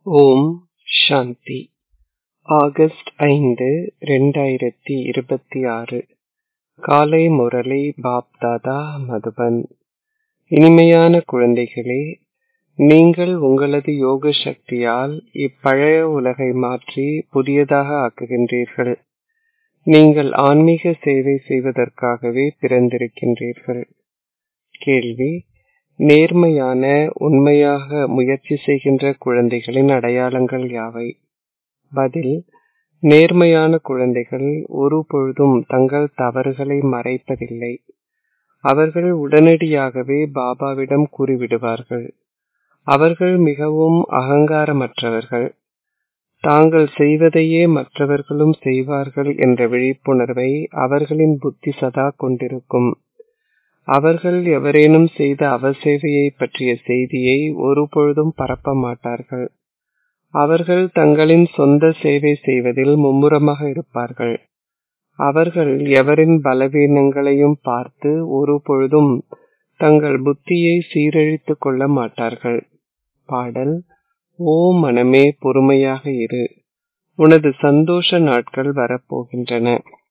ஓம் சாந்தி August ஐந்து ரெண்டாயிரத்தி இருபத்தி ஆறு காலை முரளி பாப் தாதா மதுபன் இனிமையான குழந்தைகளே நீங்கள் உங்களது யோக சக்தியால் இப்பழைய உலகை மாற்றி புதியதாக ஆக்குகின்றீர்கள் நீங்கள் ஆன்மீக சேவை செய்வதற்காகவே பிறந்திருக்கின்றீர்கள் கேள்வி நேர்மையான உண்மையாக முயற்சி செய்கின்ற குழந்தைகளின் அடையாளங்கள் யாவை பதில் நேர்மையான குழந்தைகள் ஒரு பொழுதும் தங்கள் தவறுகளை மறைப்பதில்லை அவர்கள் உடனடியாகவே பாபாவிடம் கூறிவிடுவார்கள் அவர்கள் மிகவும் அகங்காரமற்றவர்கள் தாங்கள் செய்வதையே மற்றவர்களும் செய்வார்கள் என்ற விழிப்புணர்வை அவர்களின் புத்தி சதா கொண்டிருக்கும் அவர்கள் எவரேனும் செய்த அவசேவையை பற்றிய செய்தியை ஒருபொழுதும் பரப்ப மாட்டார்கள் அவர்கள் தங்களின் சொந்த சேவை செய்வதில் மும்முரமாக இருப்பார்கள் அவர்கள் எவரின் பலவீனங்களையும் பார்த்து ஒரு பொழுதும் தங்கள் புத்தியை சீரழித்துக் கொள்ள மாட்டார்கள் பாடல் ஓ மனமே பொறுமையாக இரு உனது சந்தோஷ நாட்கள் வரப்போகின்றன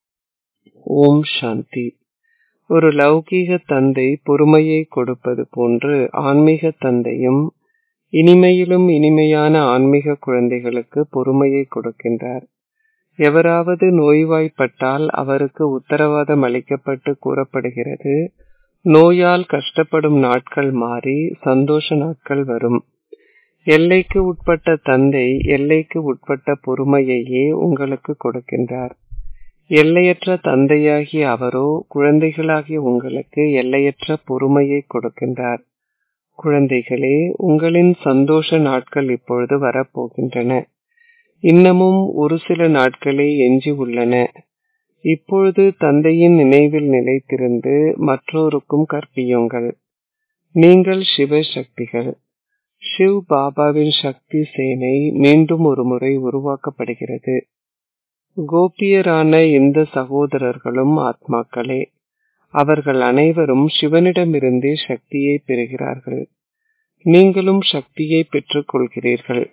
ஓம் சாந்தி ஒரு லௌகீக தந்தை பொறுமையை கொடுப்பது போன்று ஆன்மீக தந்தையும் இனிமையிலும் இனிமையான ஆன்மீக குழந்தைகளுக்கு பொறுமையை கொடுக்கின்றார் எவராவது நோய்வாய்ப்பட்டால் அவருக்கு உத்தரவாதம் அளிக்கப்பட்டு கூறப்படுகிறது நோயால் கஷ்டப்படும் நாட்கள் மாறி சந்தோஷ நாட்கள் வரும் எல்லைக்கு உட்பட்ட தந்தை எல்லைக்கு உட்பட்ட பொறுமையையே உங்களுக்கு கொடுக்கின்றார் எல்லையற்ற தந்தையாகிய அவரோ குழந்தைகளாகிய உங்களுக்கு எல்லையற்ற பொறுமையை கொடுக்கின்றார் குழந்தைகளே உங்களின் சந்தோஷ நாட்கள் இப்பொழுது வரப்போகின்றன இன்னமும் ஒரு சில நாட்களே எஞ்சி உள்ளன இப்பொழுது தந்தையின் நினைவில் நிலைத்திருந்து மற்றோருக்கும் கற்பியுங்கள் நீங்கள் சிவ சக்திகள் சிவ் பாபாவின் சக்தி சேனை மீண்டும் ஒரு முறை உருவாக்கப்படுகிறது கோபியரான இந்த சகோதரர்களும் ஆத்மாக்களே அவர்கள் அனைவரும் சிவனிடமிருந்தே சக்தியை பெறுகிறார்கள் நீங்களும் சக்தியை பெற்றுக் கொள்கிறீர்கள்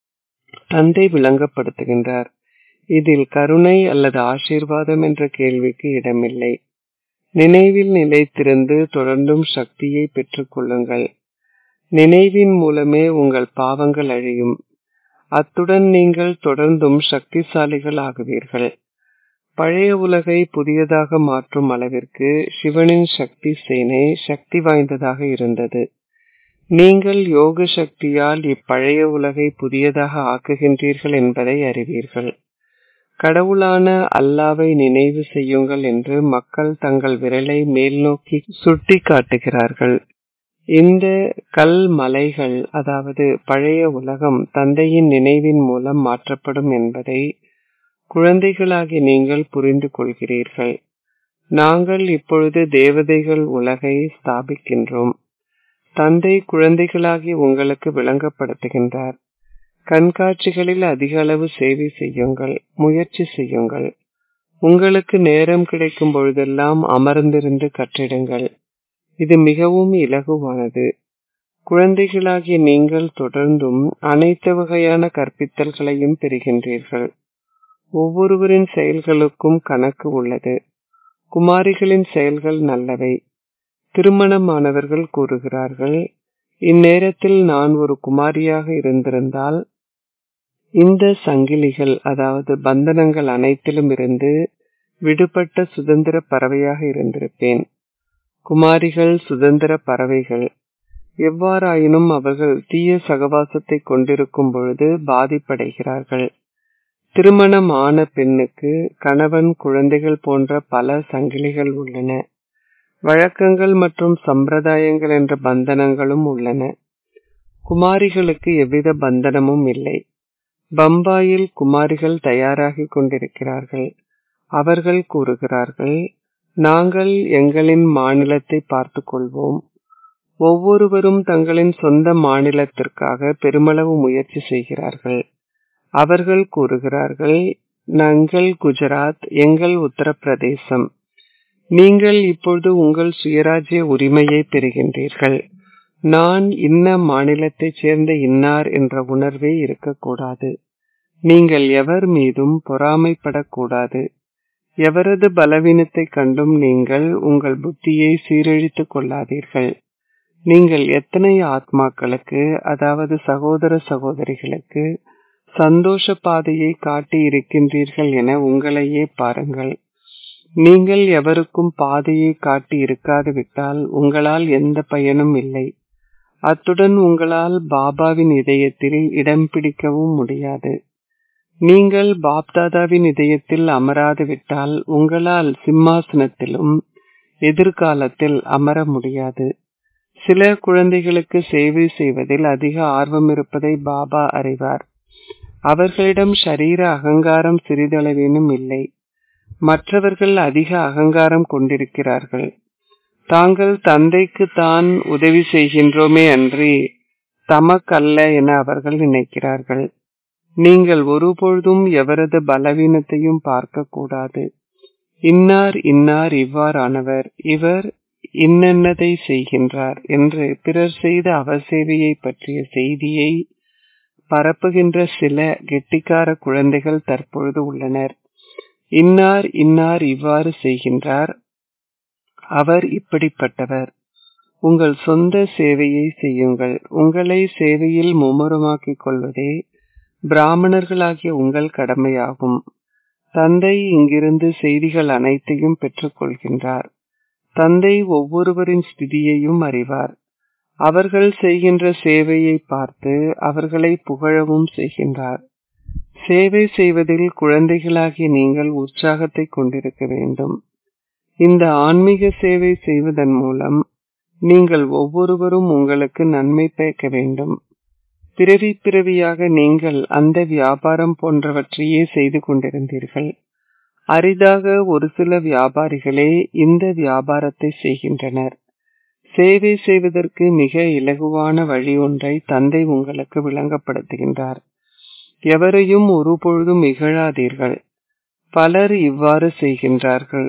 தந்தை விளங்கப்படுத்துகின்றார் இதில் கருணை அல்லது ஆசீர்வாதம் என்ற கேள்விக்கு இடமில்லை நினைவில் நிலைத்திருந்து தொடர்ந்தும் சக்தியை பெற்றுக் கொள்ளுங்கள் நினைவின் மூலமே உங்கள் பாவங்கள் அழியும் அத்துடன் நீங்கள் தொடர்ந்தும் சக்திசாலிகள் ஆகுவீர்கள் பழைய உலகை புதியதாக மாற்றும் அளவிற்கு சிவனின் சக்தி சேனை சக்தி வாய்ந்ததாக இருந்தது நீங்கள் யோக சக்தியால் இப்பழைய உலகை புதியதாக ஆக்குகின்றீர்கள் என்பதை அறிவீர்கள் கடவுளான அல்லாவை நினைவு செய்யுங்கள் என்று மக்கள் தங்கள் விரலை மேல் நோக்கி சுட்டி காட்டுகிறார்கள் இந்த கல் மலைகள் அதாவது பழைய உலகம் தந்தையின் நினைவின் மூலம் மாற்றப்படும் என்பதை குழந்தைகளாகி நீங்கள் புரிந்து கொள்கிறீர்கள் நாங்கள் இப்பொழுது தேவதைகள் உலகை ஸ்தாபிக்கின்றோம் தந்தை குழந்தைகளாகி உங்களுக்கு விளங்கப்படுத்துகின்றார் கண்காட்சிகளில் அதிக அளவு சேவை செய்யுங்கள் முயற்சி செய்யுங்கள் உங்களுக்கு நேரம் கிடைக்கும் பொழுதெல்லாம் அமர்ந்திருந்து கற்றிடுங்கள் இது மிகவும் இலகுவானது குழந்தைகளாகிய நீங்கள் தொடர்ந்தும் அனைத்து வகையான கற்பித்தல்களையும் பெறுகின்றீர்கள் ஒவ்வொருவரின் செயல்களுக்கும் கணக்கு உள்ளது குமாரிகளின் செயல்கள் நல்லவை திருமணமானவர்கள் கூறுகிறார்கள் இந்நேரத்தில் நான் ஒரு குமாரியாக இருந்திருந்தால் இந்த சங்கிலிகள் அதாவது பந்தனங்கள் அனைத்திலும் இருந்து விடுபட்ட சுதந்திர பறவையாக இருந்திருப்பேன் குமாரிகள் சுதந்திர பறவைகள் எவ்வாறாயினும் அவர்கள் தீய சகவாசத்தை கொண்டிருக்கும் பொழுது பாதிப்படைகிறார்கள் திருமணம் ஆன பெண்ணுக்கு கணவன் குழந்தைகள் போன்ற பல சங்கிலிகள் உள்ளன வழக்கங்கள் மற்றும் சம்பிரதாயங்கள் என்ற பந்தனங்களும் உள்ளன குமாரிகளுக்கு எவ்வித பந்தனமும் இல்லை பம்பாயில் குமாரிகள் தயாராகி கொண்டிருக்கிறார்கள் அவர்கள் கூறுகிறார்கள் நாங்கள் எங்களின் மாநிலத்தை பார்த்து கொள்வோம் ஒவ்வொருவரும் தங்களின் சொந்த மாநிலத்திற்காக பெருமளவு முயற்சி செய்கிறார்கள் அவர்கள் கூறுகிறார்கள் நாங்கள் குஜராத் எங்கள் உத்தரப்பிரதேசம் நீங்கள் இப்பொழுது உங்கள் சுயராஜ்ய உரிமையை பெறுகின்றீர்கள் நான் இன்ன மாநிலத்தைச் சேர்ந்த இன்னார் என்ற உணர்வே இருக்கக்கூடாது நீங்கள் எவர் மீதும் பொறாமைப்படக்கூடாது எவரது பலவீனத்தைக் கண்டும் நீங்கள் உங்கள் புத்தியை சீரழித்துக் கொள்ளாதீர்கள் நீங்கள் எத்தனை ஆத்மாக்களுக்கு அதாவது சகோதர சகோதரிகளுக்கு சந்தோஷ பாதையை காட்டி இருக்கின்றீர்கள் என உங்களையே பாருங்கள் நீங்கள் எவருக்கும் பாதையை காட்டி இருக்காது விட்டால் உங்களால் எந்த பயனும் இல்லை அத்துடன் உங்களால் பாபாவின் இதயத்தில் இடம் பிடிக்கவும் முடியாது நீங்கள் பாப்தாதாவின் இதயத்தில் அமராது விட்டால் உங்களால் சிம்மாசனத்திலும் எதிர்காலத்தில் அமர முடியாது சில குழந்தைகளுக்கு சேவை செய்வதில் அதிக ஆர்வம் இருப்பதை பாபா அறிவார் அவர்களிடம் ஷரீர அகங்காரம் சிறிதளவேனும் இல்லை மற்றவர்கள் அதிக அகங்காரம் கொண்டிருக்கிறார்கள் தாங்கள் தந்தைக்கு தான் உதவி செய்கின்றோமே அன்றி தமக்கல்ல என அவர்கள் நினைக்கிறார்கள் நீங்கள் ஒருபொழுதும் எவரது பலவீனத்தையும் பார்க்க கூடாது இன்னார் இன்னார் இவ்வாறானவர் இவர் இன்னென்னதை செய்கின்றார் என்று பிறர் செய்த அவசேவையை பற்றிய செய்தியை பரப்புகின்ற சில கெட்டிக்கார குழந்தைகள் தற்பொழுது உள்ளனர் இன்னார் இன்னார் இவ்வாறு செய்கின்றார் அவர் இப்படிப்பட்டவர் உங்கள் சொந்த சேவையை செய்யுங்கள் உங்களை சேவையில் மும்முரமாக்கிக் கொள்வதே பிராமணர்களாகிய உங்கள் கடமையாகும் தந்தை இங்கிருந்து செய்திகள் அனைத்தையும் பெற்றுக்கொள்கின்றார் தந்தை ஒவ்வொருவரின் ஸ்திதியையும் அறிவார் அவர்கள் செய்கின்ற சேவையை பார்த்து அவர்களை புகழவும் செய்கின்றார் சேவை செய்வதில் குழந்தைகளாகிய நீங்கள் உற்சாகத்தை கொண்டிருக்க வேண்டும் இந்த ஆன்மீக சேவை செய்வதன் மூலம் நீங்கள் ஒவ்வொருவரும் உங்களுக்கு நன்மை பயக்க வேண்டும் பிறவி பிறவியாக நீங்கள் அந்த வியாபாரம் போன்றவற்றையே செய்து கொண்டிருந்தீர்கள் அரிதாக ஒரு சில வியாபாரிகளே இந்த வியாபாரத்தை செய்கின்றனர் சேவை செய்வதற்கு மிக இலகுவான வழி ஒன்றை தந்தை உங்களுக்கு விளங்கப்படுத்துகின்றார் எவரையும் ஒருபொழுதும் இகழாதீர்கள் பலர் இவ்வாறு செய்கின்றார்கள்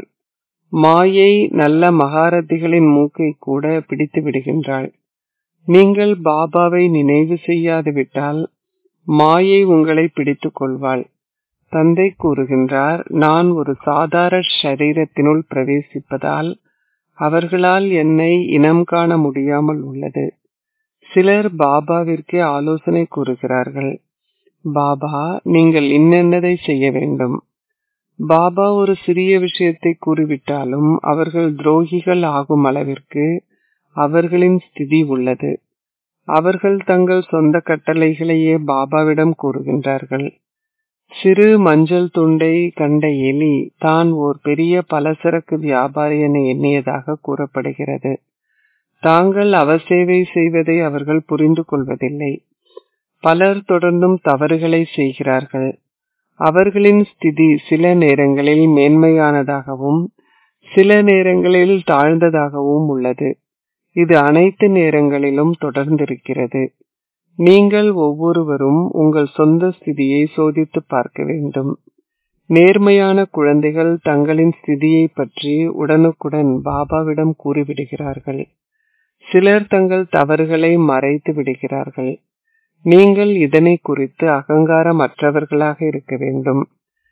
மாயை நல்ல மகாரதிகளின் மூக்கை கூட பிடித்து விடுகின்றாள் நீங்கள் பாபாவை நினைவு செய்யாது விட்டால் மாயை உங்களை பிடித்துக் கொள்வாள் தந்தை கூறுகின்றார் நான் ஒரு சாதாரண சரீரத்தினுள் பிரவேசிப்பதால் அவர்களால் என்னை இனம் காண முடியாமல் உள்ளது சிலர் பாபாவிற்கே ஆலோசனை கூறுகிறார்கள் பாபா நீங்கள் இன்னென்னதை செய்ய வேண்டும் பாபா ஒரு சிறிய விஷயத்தை கூறிவிட்டாலும் அவர்கள் துரோகிகள் ஆகும் அளவிற்கு அவர்களின் ஸ்திதி உள்ளது அவர்கள் தங்கள் சொந்த கட்டளைகளையே பாபாவிடம் கூறுகின்றார்கள் சிறு மஞ்சள் துண்டை கண்ட எலி தான் ஓர் பெரிய பலசரக்கு வியாபாரி என எண்ணியதாக கூறப்படுகிறது தாங்கள் அவசேவை செய்வதை அவர்கள் புரிந்து கொள்வதில்லை பலர் தொடர்ந்தும் தவறுகளை செய்கிறார்கள் அவர்களின் ஸ்திதி சில நேரங்களில் மேன்மையானதாகவும் சில நேரங்களில் தாழ்ந்ததாகவும் உள்ளது இது அனைத்து நேரங்களிலும் தொடர்ந்திருக்கிறது நீங்கள் ஒவ்வொருவரும் உங்கள் சொந்த ஸ்திதியை சோதித்து பார்க்க வேண்டும் நேர்மையான குழந்தைகள் தங்களின் ஸ்திதியை பற்றி உடனுக்குடன் பாபாவிடம் கூறிவிடுகிறார்கள் சிலர் தங்கள் தவறுகளை மறைத்து விடுகிறார்கள் நீங்கள் இதனை குறித்து அகங்காரமற்றவர்களாக இருக்க வேண்டும்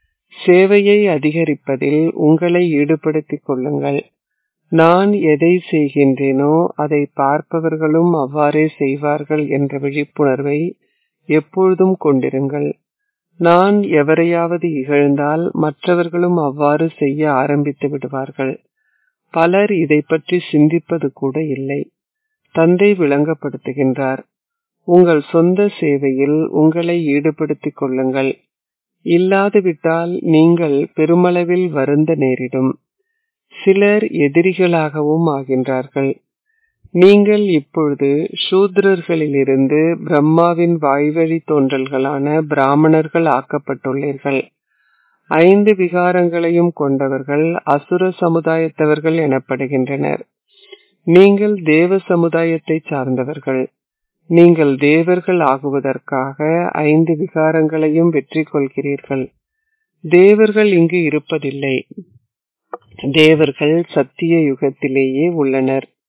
சேவையை அதிகரிப்பதில் உங்களை ஈடுபடுத்திக் கொள்ளுங்கள் நான் எதை செய்கின்றேனோ அதை பார்ப்பவர்களும் அவ்வாறே செய்வார்கள் என்ற விழிப்புணர்வை எப்பொழுதும் கொண்டிருங்கள் நான் எவரையாவது இகழ்ந்தால் மற்றவர்களும் அவ்வாறு செய்ய ஆரம்பித்து விடுவார்கள் பலர் இதை பற்றி சிந்திப்பது கூட இல்லை தந்தை விளங்கப்படுத்துகின்றார் உங்கள் சொந்த சேவையில் உங்களை ஈடுபடுத்திக் கொள்ளுங்கள் இல்லாதுவிட்டால் நீங்கள் பெருமளவில் வருந்த நேரிடும் சிலர் எதிரிகளாகவும் ஆகின்றார்கள் நீங்கள் இப்பொழுது சூத்ரர்களிலிருந்து பிரம்மாவின் வாய்வழி தோன்றல்களான பிராமணர்கள் ஆக்கப்பட்டுள்ளீர்கள் ஐந்து விகாரங்களையும் கொண்டவர்கள் அசுர சமுதாயத்தவர்கள் எனப்படுகின்றனர் நீங்கள் தேவ சமுதாயத்தை சார்ந்தவர்கள் நீங்கள் தேவர்கள் ஆகுவதற்காக ஐந்து விகாரங்களையும் வெற்றி கொள்கிறீர்கள் தேவர்கள் இங்கு இருப்பதில்லை தேவர்கள் சத்திய யுகத்திலேயே உள்ளனர்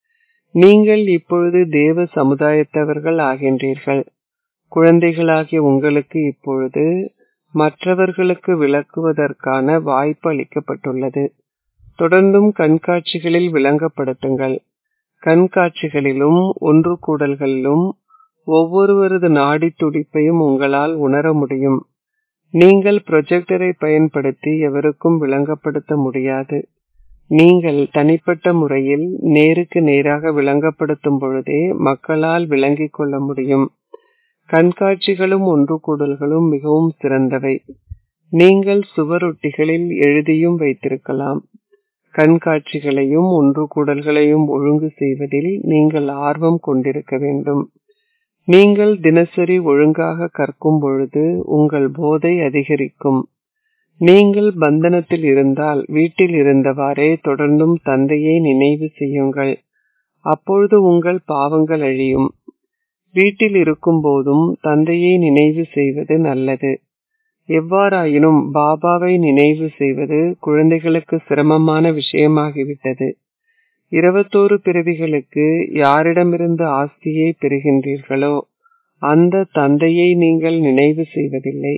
நீங்கள் இப்பொழுது தேவ சமுதாயத்தவர்கள் ஆகின்றீர்கள் குழந்தைகளாகிய உங்களுக்கு இப்பொழுது மற்றவர்களுக்கு விளக்குவதற்கான வாய்ப்பு அளிக்கப்பட்டுள்ளது தொடர்ந்தும் கண்காட்சிகளில் விளங்கப்படுத்துங்கள் கண்காட்சிகளிலும் ஒன்று கூடல்களிலும் ஒவ்வொருவரது நாடி துடிப்பையும் உங்களால் உணர முடியும் நீங்கள் ப்ரொஜெக்டரை பயன்படுத்தி எவருக்கும் விளங்கப்படுத்த முடியாது நீங்கள் தனிப்பட்ட முறையில் நேருக்கு நேராக விளங்கப்படுத்தும் பொழுதே மக்களால் விளங்கிக் கொள்ள முடியும் கண்காட்சிகளும் ஒன்று கூடல்களும் மிகவும் சிறந்தவை நீங்கள் சுவரொட்டிகளில் எழுதியும் வைத்திருக்கலாம் கண்காட்சிகளையும் ஒன்று கூடல்களையும் ஒழுங்கு செய்வதில் நீங்கள் ஆர்வம் கொண்டிருக்க வேண்டும் நீங்கள் தினசரி ஒழுங்காக கற்கும் பொழுது உங்கள் போதை அதிகரிக்கும் நீங்கள் பந்தனத்தில் இருந்தால் வீட்டில் இருந்தவாறே தொடர்ந்தும் தந்தையை நினைவு செய்யுங்கள் அப்பொழுது உங்கள் பாவங்கள் அழியும் வீட்டில் இருக்கும் போதும் தந்தையை நினைவு செய்வது நல்லது எவ்வாறாயினும் பாபாவை நினைவு செய்வது குழந்தைகளுக்கு சிரமமான விஷயமாகிவிட்டது இருபத்தோரு பிறவிகளுக்கு யாரிடமிருந்து ஆஸ்தியை பெறுகின்றீர்களோ அந்த தந்தையை நீங்கள் நினைவு செய்வதில்லை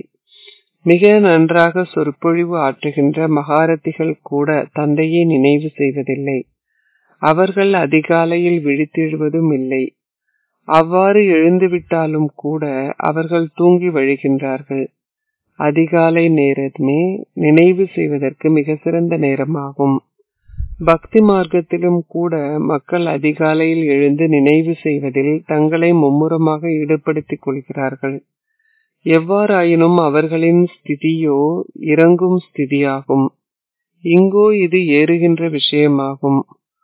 மிக நன்றாக சொற்பொழிவு ஆற்றுகின்ற மகாரதிகள் கூட தந்தையை நினைவு செய்வதில்லை அவர்கள் அதிகாலையில் விழித்தெழுவதும் இல்லை அவ்வாறு எழுந்துவிட்டாலும் கூட அவர்கள் தூங்கி வழிகின்றார்கள் அதிகாலை நேரமே நினைவு செய்வதற்கு மிக சிறந்த நேரமாகும் பக்தி மார்க்கத்திலும் கூட மக்கள் அதிகாலையில் எழுந்து நினைவு செய்வதில் தங்களை மும்முரமாக ஈடுபடுத்திக் கொள்கிறார்கள் எவ்வாறாயினும் அவர்களின் ஸ்திதியோ இறங்கும் ஸ்திதியாகும் இங்கோ இது ஏறுகின்ற விஷயமாகும்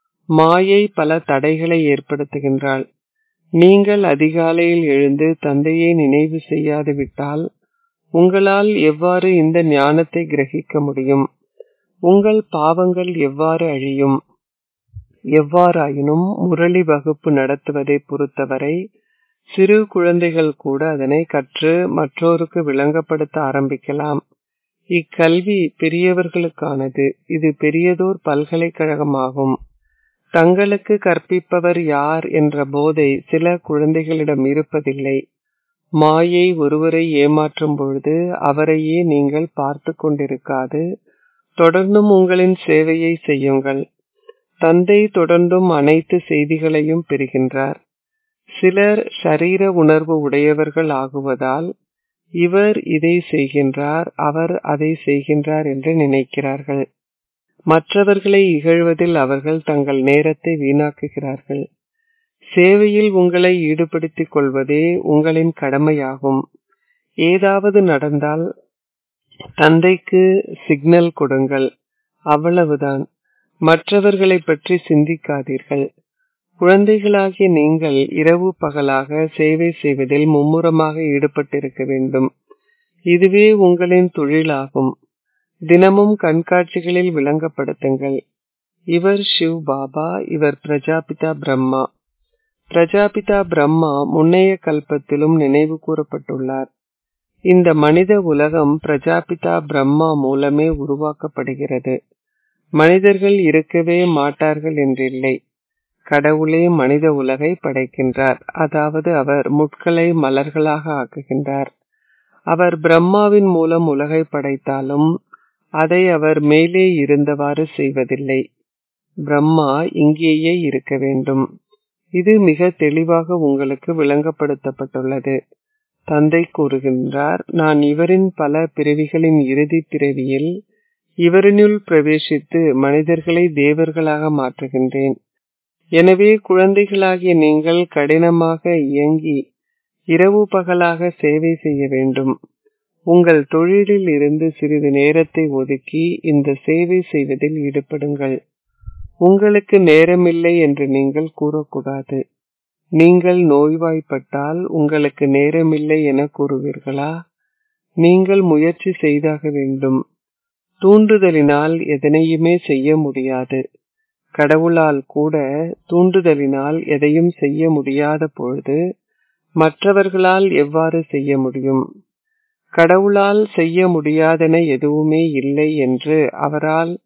மாயை பல தடைகளை ஏற்படுத்துகின்றாள் நீங்கள் அதிகாலையில் எழுந்து தந்தையை நினைவு செய்யாது விட்டால் உங்களால் எவ்வாறு இந்த ஞானத்தை கிரகிக்க முடியும் உங்கள் பாவங்கள் எவ்வாறு அழியும் எவ்வாறாயினும் முரளி வகுப்பு நடத்துவதை பொறுத்தவரை சிறு குழந்தைகள் கூட அதனை கற்று மற்றோருக்கு விளங்கப்படுத்த ஆரம்பிக்கலாம் இக்கல்வி பெரியவர்களுக்கானது இது பெரியதோர் பல்கலைக்கழகமாகும் தங்களுக்கு கற்பிப்பவர் யார் என்ற போதை சில குழந்தைகளிடம் இருப்பதில்லை மாயை ஒருவரை ஏமாற்றும் பொழுது அவரையே நீங்கள் பார்த்து கொண்டிருக்காது தொடர்ந்தும் உங்களின் சேவையை செய்யுங்கள் தந்தை தொடர்ந்தும் அனைத்து செய்திகளையும் பெறுகின்றார் சிலர் ஷரீர உணர்வு உடையவர்கள் ஆகுவதால் இவர் இதை செய்கின்றார் அவர் அதை செய்கின்றார் என்று நினைக்கிறார்கள் மற்றவர்களை இகழ்வதில் அவர்கள் தங்கள் நேரத்தை வீணாக்குகிறார்கள் சேவையில் உங்களை ஈடுபடுத்திக் கொள்வதே உங்களின் கடமையாகும் ஏதாவது நடந்தால் தந்தைக்கு சிக்னல் கொடுங்கள் அவ்வளவுதான் மற்றவர்களை பற்றி சிந்திக்காதீர்கள் குழந்தைகளாகிய நீங்கள் இரவு பகலாக சேவை செய்வதில் மும்முரமாக ஈடுபட்டிருக்க வேண்டும் இதுவே உங்களின் தொழிலாகும் தினமும் கண்காட்சிகளில் விளங்கப்படுத்துங்கள் இவர் சிவ் பாபா இவர் பிரஜாபிதா பிரம்மா பிரஜாபிதா பிரம்மா முன்னைய கல்பத்திலும் நினைவு கூறப்பட்டுள்ளார் இந்த மனித உலகம் பிரஜாபிதா பிரம்மா மூலமே உருவாக்கப்படுகிறது மனிதர்கள் இருக்கவே மாட்டார்கள் என்றில்லை கடவுளே மனித உலகை படைக்கின்றார் அதாவது அவர் முட்களை மலர்களாக ஆக்குகின்றார் அவர் பிரம்மாவின் மூலம் உலகை படைத்தாலும் அதை அவர் மேலே இருந்தவாறு செய்வதில்லை பிரம்மா இங்கேயே இருக்க வேண்டும் இது மிக தெளிவாக உங்களுக்கு விளங்கப்படுத்தப்பட்டுள்ளது தந்தை கூறுகின்றார் நான் இவரின் பல பிறவிகளின் இறுதி பிறவியில் இவரினுள் பிரவேசித்து மனிதர்களை தேவர்களாக மாற்றுகின்றேன் எனவே குழந்தைகளாகிய நீங்கள் கடினமாக இயங்கி இரவு பகலாக சேவை செய்ய வேண்டும் உங்கள் தொழிலில் இருந்து சிறிது நேரத்தை ஒதுக்கி இந்த சேவை செய்வதில் ஈடுபடுங்கள் உங்களுக்கு நேரமில்லை என்று நீங்கள் கூறக்கூடாது நீங்கள் நோய்வாய்ப்பட்டால் உங்களுக்கு நேரமில்லை என கூறுவீர்களா நீங்கள் முயற்சி செய்தாக வேண்டும் தூண்டுதலினால் எதனையுமே செய்ய முடியாது கடவுளால் கூட தூண்டுதலினால் எதையும் செய்ய முடியாத பொழுது மற்றவர்களால் எவ்வாறு செய்ய முடியும் கடவுளால் செய்ய முடியாதென எதுவுமே இல்லை என்று அவரால்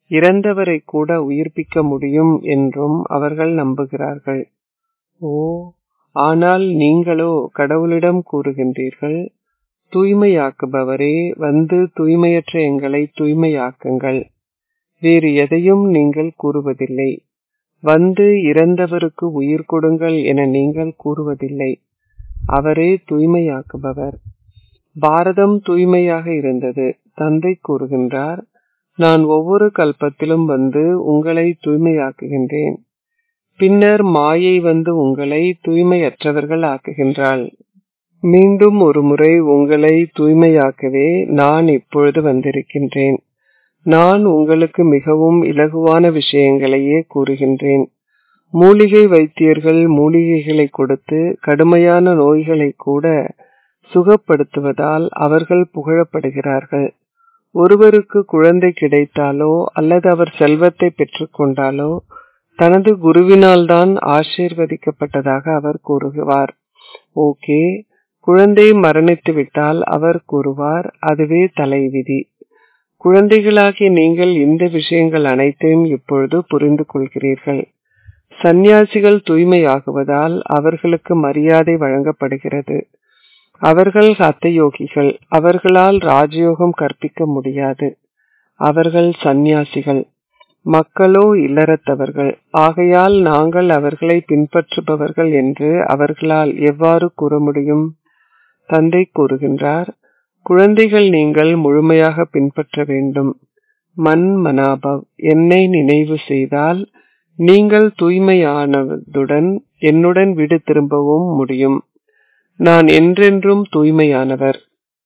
இறந்தவரை கூட உயிர்ப்பிக்க முடியும் என்றும் அவர்கள் நம்புகிறார்கள் ஓ ஆனால் நீங்களோ கடவுளிடம் கூறுகின்றீர்கள் தூய்மையாக்குபவரே வந்து தூய்மையற்ற எங்களை தூய்மையாக்குங்கள் வேறு எதையும் நீங்கள் கூறுவதில்லை வந்து இறந்தவருக்கு உயிர் கொடுங்கள் என நீங்கள் கூறுவதில்லை அவரே தூய்மையாக்குபவர் பாரதம் தூய்மையாக இருந்தது தந்தை கூறுகின்றார் நான் ஒவ்வொரு கல்பத்திலும் வந்து உங்களை தூய்மையாக்குகின்றேன் பின்னர் மாயை வந்து உங்களை தூய்மையற்றவர்கள் ஆக்குகின்றாள் மீண்டும் ஒரு முறை உங்களை தூய்மையாக்கவே நான் இப்பொழுது வந்திருக்கின்றேன் நான் உங்களுக்கு மிகவும் இலகுவான விஷயங்களையே கூறுகின்றேன் மூலிகை வைத்தியர்கள் மூலிகைகளை கொடுத்து கடுமையான நோய்களை கூட சுகப்படுத்துவதால் அவர்கள் புகழப்படுகிறார்கள் ஒருவருக்கு குழந்தை கிடைத்தாலோ அல்லது அவர் செல்வத்தை பெற்றுக்கொண்டாலோ தனது குருவினால் தான் ஆசீர்வதிக்கப்பட்டதாக அவர் கூறுகிறார் ஓகே குழந்தை மரணித்து விட்டால் அவர் கூறுவார் அதுவே தலைவிதி குழந்தைகளாகிய நீங்கள் இந்த விஷயங்கள் அனைத்தையும் இப்பொழுது புரிந்து கொள்கிறீர்கள் சந்நியாசிகள் தூய்மையாகுவதால் அவர்களுக்கு மரியாதை வழங்கப்படுகிறது அவர்கள் ஹத்தயோகிகள் அவர்களால் ராஜயோகம் கற்பிக்க முடியாது அவர்கள் சந்நியாசிகள் மக்களோ இல்லறத்தவர்கள் ஆகையால் நாங்கள் அவர்களை பின்பற்றுபவர்கள் என்று அவர்களால் எவ்வாறு கூற முடியும் தந்தை கூறுகின்றார் குழந்தைகள் நீங்கள் முழுமையாக பின்பற்ற வேண்டும் மன் மனாபவ் என்னை நினைவு செய்தால் நீங்கள் தூய்மையானதுடன் என்னுடன் வீடு திரும்பவும் முடியும் நான் என்றென்றும் தூய்மையானவர்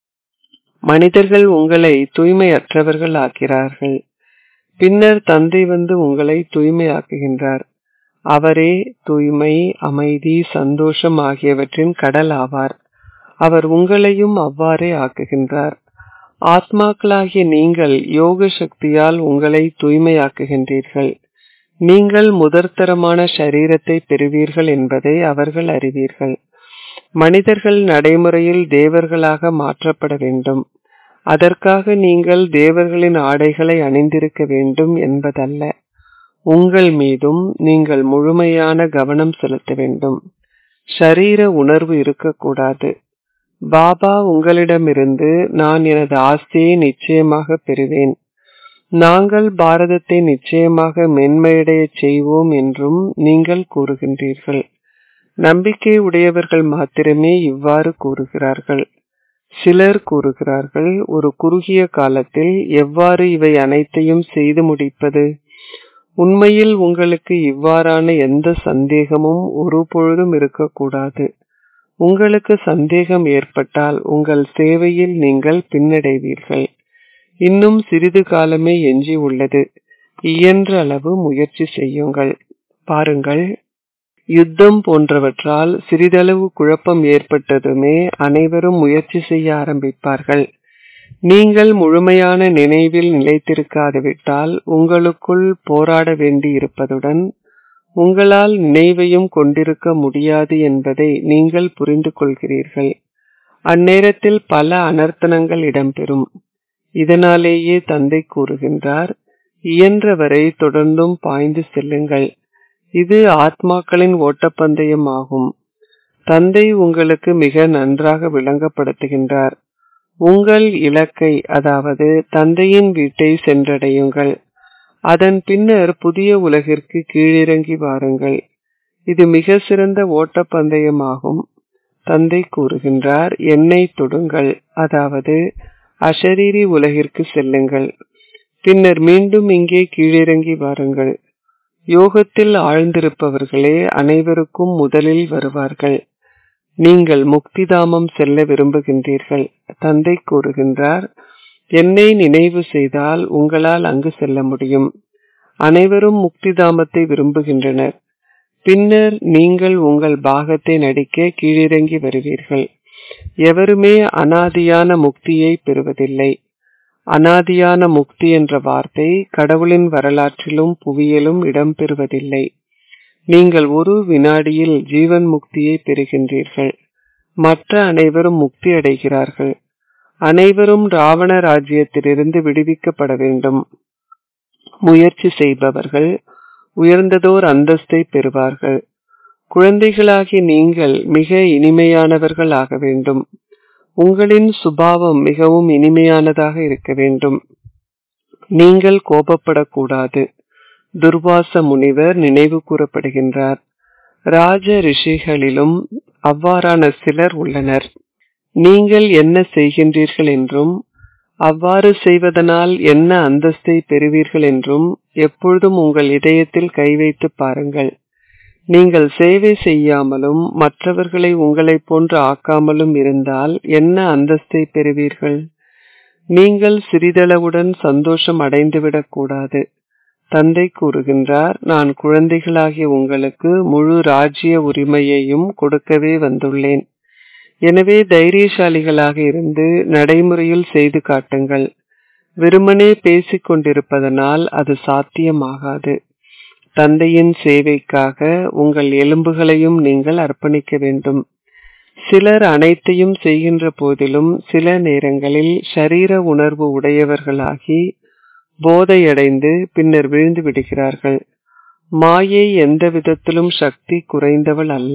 மனிதர்கள் உங்களை தூய்மையற்றவர்கள் ஆக்கிறார்கள் பின்னர் தந்தை வந்து உங்களை தூய்மையாக்குகின்றார் அவரே தூய்மை அமைதி சந்தோஷம் ஆகியவற்றின் கடல் ஆவார் அவர் உங்களையும் அவ்வாறே ஆக்குகின்றார் ஆத்மாக்களாகிய நீங்கள் யோக சக்தியால் உங்களை தூய்மையாக்குகின்றீர்கள் நீங்கள் முதற்தரமான சரீரத்தை பெறுவீர்கள் என்பதை அவர்கள் அறிவீர்கள் மனிதர்கள் நடைமுறையில் தேவர்களாக மாற்றப்பட வேண்டும் அதற்காக நீங்கள் தேவர்களின் ஆடைகளை அணிந்திருக்க வேண்டும் என்பதல்ல உங்கள் மீதும் நீங்கள் முழுமையான கவனம் செலுத்த வேண்டும் ஷரீர உணர்வு இருக்கக்கூடாது பாபா உங்களிடமிருந்து நான் எனது ஆஸ்தியை நிச்சயமாக பெறுவேன் நாங்கள் பாரதத்தை நிச்சயமாக மென்மையடைய செய்வோம் என்றும் நீங்கள் கூறுகின்றீர்கள் நம்பிக்கை உடையவர்கள் மாத்திரமே இவ்வாறு கூறுகிறார்கள் சிலர் கூறுகிறார்கள் ஒரு குறுகிய காலத்தில் எவ்வாறு இவை அனைத்தையும் செய்து முடிப்பது உண்மையில் உங்களுக்கு இவ்வாறான எந்த சந்தேகமும் ஒரு பொழுதும் இருக்கக்கூடாது உங்களுக்கு சந்தேகம் ஏற்பட்டால் உங்கள் சேவையில் நீங்கள் பின்னடைவீர்கள் இன்னும் சிறிது காலமே எஞ்சி உள்ளது இயன்ற அளவு முயற்சி செய்யுங்கள் பாருங்கள் யுத்தம் போன்றவற்றால் சிறிதளவு குழப்பம் ஏற்பட்டதுமே அனைவரும் முயற்சி செய்ய ஆரம்பிப்பார்கள் நீங்கள் முழுமையான நினைவில் நிலைத்திருக்காதுவிட்டால் உங்களுக்குள் போராட வேண்டி இருப்பதுடன் உங்களால் நினைவையும் கொண்டிருக்க முடியாது என்பதை நீங்கள் புரிந்து கொள்கிறீர்கள் அந்நேரத்தில் பல அனர்த்தனங்கள் இடம்பெறும் இதனாலேயே தந்தை கூறுகின்றார் இயன்றவரை தொடர்ந்தும் பாய்ந்து செல்லுங்கள் இது ஆத்மாக்களின் ஓட்டப்பந்தயம் ஆகும் தந்தை உங்களுக்கு மிக நன்றாக விளங்கப்படுத்துகின்றார் உங்கள் இலக்கை அதாவது தந்தையின் வீட்டை சென்றடையுங்கள் அதன் பின்னர் புதிய உலகிற்கு கீழிறங்கி வாருங்கள் இது மிக சிறந்த ஓட்டப்பந்தயமாகும் தந்தை கூறுகின்றார் என்னை தொடுங்கள் அதாவது அஷரீரி உலகிற்கு செல்லுங்கள் பின்னர் மீண்டும் இங்கே கீழிறங்கி வாருங்கள் யோகத்தில் ஆழ்ந்திருப்பவர்களே அனைவருக்கும் முதலில் வருவார்கள் நீங்கள் முக்திதாமம் செல்ல விரும்புகின்றீர்கள் தந்தை கூறுகின்றார் என்னை நினைவு செய்தால் உங்களால் அங்கு செல்ல முடியும் அனைவரும் முக்திதாமத்தை விரும்புகின்றனர் பின்னர் நீங்கள் உங்கள் பாகத்தை நடிக்க கீழிறங்கி வருவீர்கள் எவருமே அனாதியான முக்தியை பெறுவதில்லை அனாதியான முக்தி என்ற வார்த்தை கடவுளின் வரலாற்றிலும் புவியிலும் இடம்பெறுவதில்லை நீங்கள் ஒரு வினாடியில் ஜீவன் முக்தியை பெறுகின்றீர்கள் மற்ற அனைவரும் முக்தி அடைகிறார்கள் அனைவரும் ராவண ராஜ்யத்திலிருந்து விடுவிக்கப்பட வேண்டும் முயற்சி செய்பவர்கள் உயர்ந்ததோர் அந்தஸ்தை பெறுவார்கள் குழந்தைகளாகி நீங்கள் மிக இனிமையானவர்கள் ஆக வேண்டும் உங்களின் சுபாவம் மிகவும் இனிமையானதாக இருக்க வேண்டும் நீங்கள் கோபப்படக்கூடாது துர்வாச முனிவர் நினைவு கூறப்படுகின்றார் ராஜ ரிஷிகளிலும் அவ்வாறான சிலர் உள்ளனர் நீங்கள் என்ன செய்கின்றீர்கள் என்றும் அவ்வாறு செய்வதனால் என்ன அந்தஸ்தை பெறுவீர்கள் என்றும் எப்பொழுதும் உங்கள் இதயத்தில் கை வைத்து பாருங்கள் நீங்கள் சேவை செய்யாமலும் மற்றவர்களை உங்களைப் போன்று ஆக்காமலும் இருந்தால் என்ன அந்தஸ்தை பெறுவீர்கள் நீங்கள் சிறிதளவுடன் சந்தோஷம் அடைந்துவிடக் கூடாது தந்தை கூறுகின்றார் நான் குழந்தைகளாகிய உங்களுக்கு முழு ராஜ்ய உரிமையையும் கொடுக்கவே வந்துள்ளேன் எனவே தைரியசாலிகளாக இருந்து நடைமுறையில் செய்து காட்டுங்கள் வெறுமனே பேசிக் கொண்டிருப்பதனால் அது சாத்தியமாகாது தந்தையின் சேவைக்காக உங்கள் எலும்புகளையும் நீங்கள் அர்ப்பணிக்க வேண்டும் சிலர் அனைத்தையும் செய்கின்ற போதிலும் சில நேரங்களில் ஷரீர உணர்வு உடையவர்களாகி போதையடைந்து பின்னர் விழுந்து விடுகிறார்கள் மாயை எந்த விதத்திலும் சக்தி குறைந்தவள் அல்ல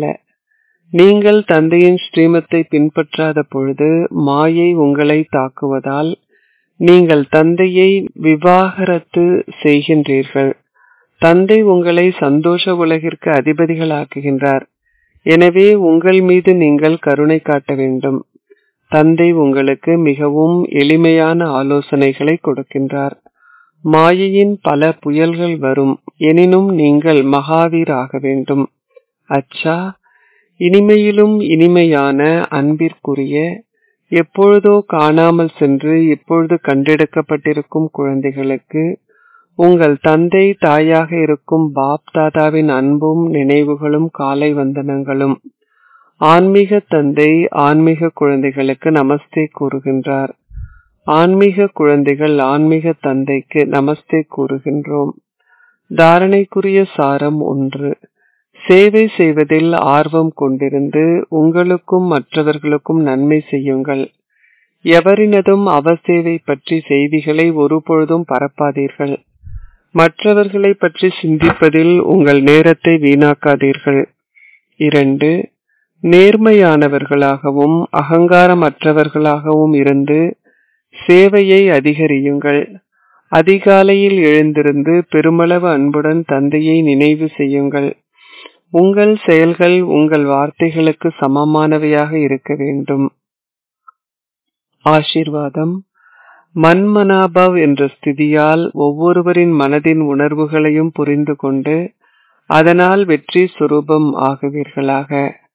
நீங்கள் தந்தையின் ஸ்ரீமத்தை பின்பற்றாத பொழுது மாயை உங்களை தாக்குவதால் நீங்கள் தந்தையை விவாகரத்து செய்கின்றீர்கள் தந்தை உங்களை சந்தோஷ உலகிற்கு அதிபதிகளாக்குகின்றார் எனவே உங்கள் மீது நீங்கள் கருணை காட்ட வேண்டும் தந்தை உங்களுக்கு மிகவும் எளிமையான ஆலோசனைகளை கொடுக்கின்றார் மாயையின் பல புயல்கள் வரும் எனினும் நீங்கள் மகாவீர் ஆக வேண்டும் அச்சா இனிமையிலும் இனிமையான அன்பிற்குரிய எப்பொழுதோ காணாமல் சென்று இப்பொழுது கண்டெடுக்கப்பட்டிருக்கும் குழந்தைகளுக்கு உங்கள் தந்தை தாயாக இருக்கும் பாப் தாதாவின் அன்பும் நினைவுகளும் காலை வந்தனங்களும் ஆன்மீக தந்தை ஆன்மீக குழந்தைகளுக்கு நமஸ்தே கூறுகின்றார் ஆன்மீக குழந்தைகள் ஆன்மீக தந்தைக்கு நமஸ்தே கூறுகின்றோம் தாரணைக்குரிய சாரம் ஒன்று சேவை செய்வதில் ஆர்வம் கொண்டிருந்து உங்களுக்கும் மற்றவர்களுக்கும் நன்மை செய்யுங்கள் எவரினதும் அவசேவை பற்றி செய்திகளை ஒருபொழுதும் பரப்பாதீர்கள் மற்றவர்களை பற்றி சிந்திப்பதில் உங்கள் நேரத்தை வீணாக்காதீர்கள் இரண்டு நேர்மையானவர்களாகவும் அகங்காரமற்றவர்களாகவும் இருந்து சேவையை அதிகரியுங்கள் அதிகாலையில் எழுந்திருந்து பெருமளவு அன்புடன் தந்தையை நினைவு செய்யுங்கள் உங்கள் செயல்கள் உங்கள் வார்த்தைகளுக்கு சமமானவையாக இருக்க வேண்டும் ஆசீர்வாதம் மன்மனாபவ் என்ற ஸ்திதியால் ஒவ்வொருவரின் மனதின் உணர்வுகளையும் புரிந்து கொண்டு அதனால் வெற்றி சுரூபம் ஆகுவீர்களாக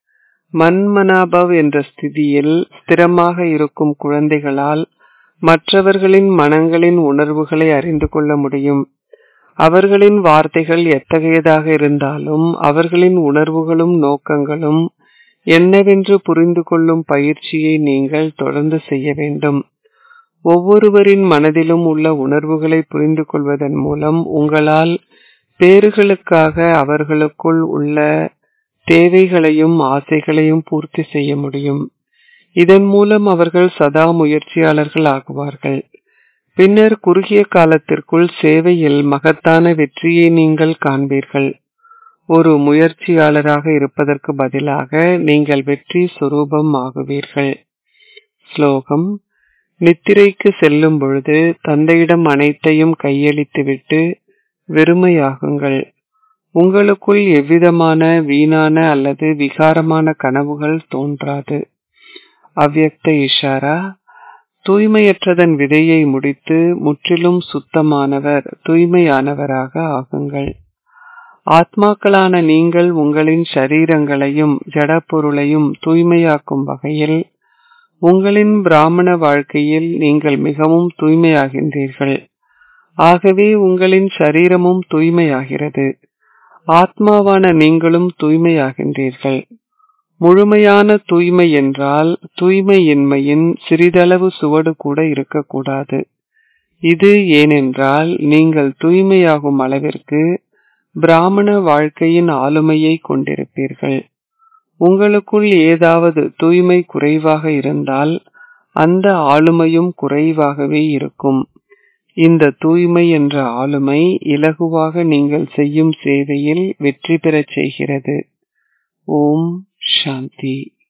மன்மனாபவ் என்ற ஸ்திதியில் ஸ்திரமாக இருக்கும் குழந்தைகளால் மற்றவர்களின் மனங்களின் உணர்வுகளை அறிந்து கொள்ள முடியும் அவர்களின் வார்த்தைகள் எத்தகையதாக இருந்தாலும் அவர்களின் உணர்வுகளும் நோக்கங்களும் என்னவென்று புரிந்து கொள்ளும் பயிற்சியை நீங்கள் தொடர்ந்து செய்ய வேண்டும் ஒவ்வொருவரின் மனதிலும் உள்ள உணர்வுகளை புரிந்து கொள்வதன் மூலம் உங்களால் பேறுகளுக்காக அவர்களுக்குள் உள்ள தேவைகளையும் ஆசைகளையும் பூர்த்தி செய்ய முடியும் இதன் மூலம் அவர்கள் சதா முயற்சியாளர்கள் ஆகுவார்கள் பின்னர் குறுகிய காலத்திற்குள் சேவையில் மகத்தான வெற்றியை நீங்கள் காண்பீர்கள் ஒரு முயற்சியாளராக இருப்பதற்கு பதிலாக நீங்கள் வெற்றி சுரூபம் ஆகுவீர்கள் ஸ்லோகம் நித்திரைக்கு செல்லும் பொழுது தந்தையிடம் அனைத்தையும் கையளித்துவிட்டு வெறுமையாகுங்கள் உங்களுக்குள் எவ்விதமான வீணான அல்லது விகாரமான கனவுகள் தோன்றாது அவ்யக்த இஷாரா தூய்மையற்றதன் விதையை முடித்து முற்றிலும் சுத்தமானவர் தூய்மையானவராக ஆகுங்கள் ஆத்மாக்களான நீங்கள் உங்களின் சரீரங்களையும் ஜடப்பொருளையும் தூய்மையாக்கும் வகையில் உங்களின் பிராமண வாழ்க்கையில் நீங்கள் மிகவும் தூய்மையாகின்றீர்கள் ஆகவே உங்களின் சரீரமும் தூய்மையாகிறது ஆத்மாவான நீங்களும் தூய்மையாகின்றீர்கள் முழுமையான தூய்மை என்றால் தூய்மையின்மையின் சிறிதளவு சுவடு கூட இருக்கக்கூடாது இது ஏனென்றால் நீங்கள் தூய்மையாகும் அளவிற்கு பிராமண வாழ்க்கையின் ஆளுமையை கொண்டிருப்பீர்கள் உங்களுக்குள் ஏதாவது தூய்மை குறைவாக இருந்தால் அந்த ஆளுமையும் குறைவாகவே இருக்கும் இந்த தூய்மை என்ற ஆளுமை இலகுவாக நீங்கள் செய்யும் சேவையில் வெற்றி பெறச் செய்கிறது ஓம் சாந்தி